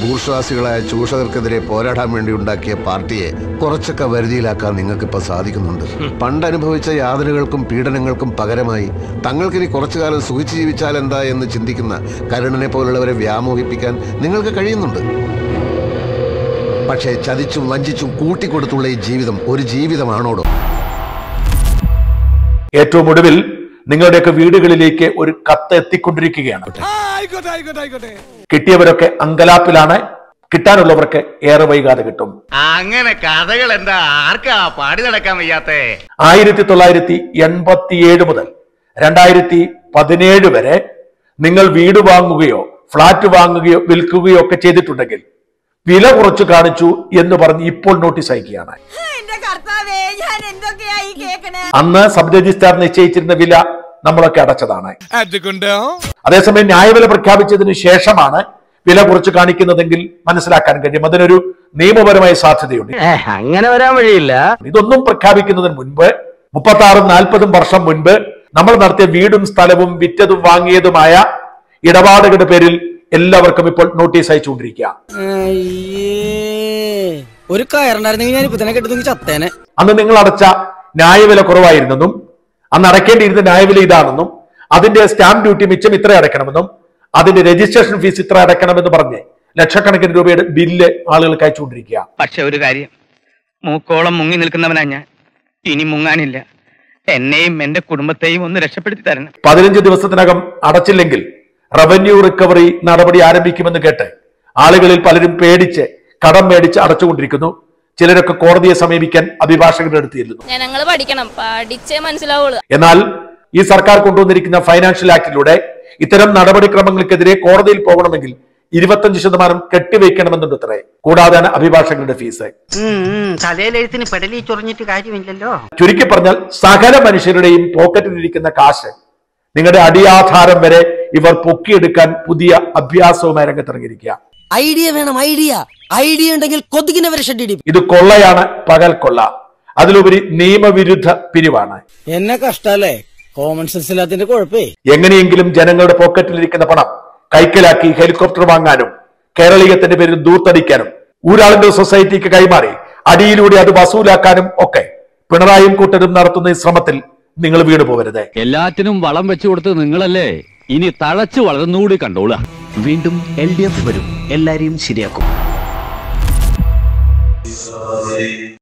ഭൂർശ്വാസികളായ ചൂഷകർക്കെതിരെ പോരാടാൻ വേണ്ടി ഉണ്ടാക്കിയ പാർട്ടിയെ കുറച്ചൊക്കെ വരുതിയിലാക്കാൻ നിങ്ങൾക്കിപ്പോ സാധിക്കുന്നുണ്ട് പണ്ട് അനുഭവിച്ച യാതനകൾക്കും പീഡനങ്ങൾക്കും പകരമായി തങ്ങൾക്കിനി കുറച്ചു കാലം സുഖിച്ചു ജീവിച്ചാൽ എന്താ എന്ന് ചിന്തിക്കുന്ന കരുണനെ പോലുള്ളവരെ വ്യാമോഹിപ്പിക്കാൻ നിങ്ങൾക്ക് കഴിയുന്നുണ്ട് പക്ഷേ ചതിച്ചും വഞ്ചിച്ചും കൂട്ടിക്കൊടുത്തുള്ള ഈ ജീവിതം ഒരു ജീവിതമാണോടോ ഏറ്റവും ഒടുവിൽ നിങ്ങളുടെയൊക്കെ വീടുകളിലേക്ക് ഒരു കത്ത് എത്തിക്കൊണ്ടിരിക്കുകയാണ് കിട്ടിയവരൊക്കെ അങ്കലാപ്പിലാണ് കിട്ടാനുള്ളവർക്ക് ഏറെ വൈകാതെ കിട്ടും അങ്ങനെ കഥകൾ എന്താ ആർക്കാ പാടി നടക്കാൻ വയ്യാത്തേ ആയിരത്തി തൊള്ളായിരത്തി എൺപത്തിയേഴ് മുതൽ രണ്ടായിരത്തി പതിനേഴ് വരെ നിങ്ങൾ വീട് വാങ്ങുകയോ ഫ്ളാറ്റ് വാങ്ങുകയോ വിൽക്കുകയോ ഒക്കെ ചെയ്തിട്ടുണ്ടെങ്കിൽ വില കുറച്ച് കാണിച്ചു എന്ന് പറഞ്ഞ് ഇപ്പോൾ നോട്ടീസ് അയക്കുകയാണ് എന്റെ കർത്താവേ ഞാൻ എന്തൊക്കെയായി കേക്കണേ അന്ന് സബ് രജിസ്ട്രാർ നിശ്ചയിച്ചിരുന്ന വില നമ്മളൊക്കെ അടച്ചതാണ് അതേസമയം ന്യായവില പ്രഖ്യാപിച്ചതിന് ശേഷമാണ് വില കുറച്ച് കാണിക്കുന്നതെങ്കിൽ മനസ്സിലാക്കാൻ കഴിയും അതിനൊരു നിയമപരമായ സാധ്യതയുണ്ട് അങ്ങനെ വരാൻ വഴിയില്ല ഇതൊന്നും പ്രഖ്യാപിക്കുന്നതിന് മുൻപ് മുപ്പത്തി ആറും നാൽപ്പതും വർഷം മുൻപ് നമ്മൾ നടത്തിയ വീടും സ്ഥലവും വിറ്റതും വാങ്ങിയതുമായ ഇടപാടുകളുടെ പേരിൽ എല്ലാവർക്കും ഇപ്പോൾ നോട്ടീസ് അയച്ചുകൊണ്ടിരിക്കുക ഒരു കയറുണ്ടായിരുന്നെങ്കിൽ ഞാൻ ഇപ്പൊ തന്നെ കെട്ടുന്നെങ്കിൽ ചത്തേനെ അന്ന് നിങ്ങൾ അടച്ച ന്യായവില കുറവായിരുന്നെന്നും അന്ന് അടയ്ക്കേണ്ടിയിരുന്ന ന്യായവില ഇതാണെന്നും അതിന്റെ സ്റ്റാമ്പ് ഡ്യൂട്ടി മിച്ചം ഇത്ര അടയ്ക്കണമെന്നും അതിന്റെ രജിസ്ട്രേഷൻ ഫീസ് ഇത്ര അടയ്ക്കണമെന്ന് പറഞ്ഞ് ലക്ഷക്കണക്കിന് രൂപയുടെ ബില്ല് ആളുകൾക്ക് അയച്ചുകൊണ്ടിരിക്കുക പക്ഷെ ഒരു കാര്യം മൂക്കോളം മുങ്ങി നിൽക്കുന്നവനാ ഞാൻ ഇനി മുങ്ങാനില്ല എന്നെയും എന്റെ കുടുംബത്തെയും ഒന്ന് രക്ഷപ്പെടുത്തി തരണം പതിനഞ്ച് ദിവസത്തിനകം അടച്ചില്ലെങ്കിൽ റവന്യൂ റിക്കവറി നടപടി ആരംഭിക്കുമെന്ന് കേട്ട് ആളുകളിൽ പലരും പേടിച്ച് കടം മേടിച്ച് അടച്ചുകൊണ്ടിരിക്കുന്നു ചിലരൊക്കെ കോടതിയെ സമീപിക്കാൻ അഭിഭാഷകരുടെ അടുത്തിരുന്നു ജനങ്ങൾ പഠിക്കണം പഠിച്ചേ മനസ്സിലാവുള്ളൂ എന്നാൽ ഈ സർക്കാർ കൊണ്ടുവന്നിരിക്കുന്ന ഫൈനാൻഷ്യൽ ആക്ടിലൂടെ ഇത്തരം നടപടിക്രമങ്ങൾക്കെതിരെ കോടതിയിൽ പോകണമെങ്കിൽ ഇരുപത്തഞ്ച് ശതമാനം കെട്ടിവെക്കണമെന്നുണ്ട് അത്രേ കൂടാതെ അഭിഭാഷകരുടെ ഫീസ് തലയിലെഴുത്തിന് പെടലി ചൊറിഞ്ഞിട്ട് കാര്യമില്ലല്ലോ ചുരുക്കി പറഞ്ഞാൽ സകല മനുഷ്യരുടെയും പോക്കറ്റിലിരിക്കുന്ന കാശ് നിങ്ങളുടെ അടിയാധാരം വരെ ഇവർ പൊക്കിയെടുക്കാൻ പുതിയ അഭ്യാസവുമായി രംഗത്തിറങ്ങിയിരിക്കുക ഐഡിയ വേണം ഐഡിയ ഐഡിയ ഉണ്ടെങ്കിൽ കൊതുകിനെ വരെ ഷെഡ് ഇത് കൊള്ളയാണ് പകൽ കൊള്ള അതിലുപരി നിയമവിരുദ്ധ പിരിവാണ് എന്നെ കഷ്ടല്ലേ കോമൺ സെൻസ് ഇല്ലാത്തതിന്റെ കുഴപ്പേ എങ്ങനെയെങ്കിലും ജനങ്ങളുടെ പോക്കറ്റിലിരിക്കുന്ന പണം കൈക്കലാക്കി ഹെലികോപ്റ്റർ വാങ്ങാനും കേരളീയത്തിന്റെ പേരിൽ ദൂർത്തടിക്കാനും ഊരാളുടെ സൊസൈറ്റിക്ക് കൈമാറി അടിയിലൂടെ അത് വസൂലാക്കാനും ഒക്കെ പിണറായിയും കൂട്ടരും നടത്തുന്ന ഈ ശ്രമത്തിൽ നിങ്ങൾ വീണു പോകരുത് എല്ലാറ്റിനും വളം വെച്ചു കൊടുത്ത് നിങ്ങളല്ലേ ഇനി തഴച്ചു വളർന്നുകൂടി കണ്ടോളുക വീണ്ടും എൽ ഡി എഫ് വരും എല്ലാരെയും ശരിയാക്കും